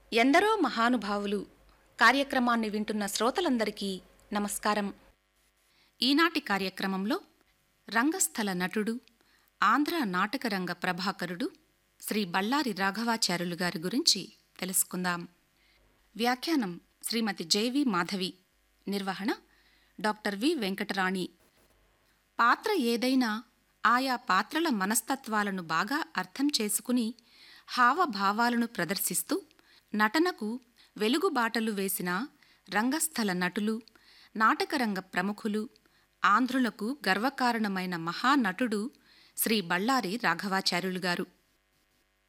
ఎందరో మహానుభావులు కార్యక్రమాన్ని వింటున్న శ్రోతలందరికీ నమస్కారం ఈనాటి కార్యక్రమంలో రంగస్థల నటుడు ఆంధ్ర నాటకరంగ ప్రభాకరుడు శ్రీ బళ్ళారి రాఘవాచార్యులు గారి గురించి తెలుసుకుందాం వ్యాఖ్యానం శ్రీమతి జేవి మాధవి నిర్వహణ డాక్టర్ వి వెంకటరాణి పాత్ర ఏదైనా ఆయా పాత్రల మనస్తత్వాలను బాగా అర్థం చేసుకుని హావభావాలను ప్రదర్శిస్తూ నటనకు వెలుగుబాటలు వేసిన రంగస్థల నటులు నాటకరంగ ప్రముఖులు ఆంధ్రులకు గర్వకారణమైన మహానటుడు శ్రీ బళ్ళారి రాఘవాచార్యులు గారు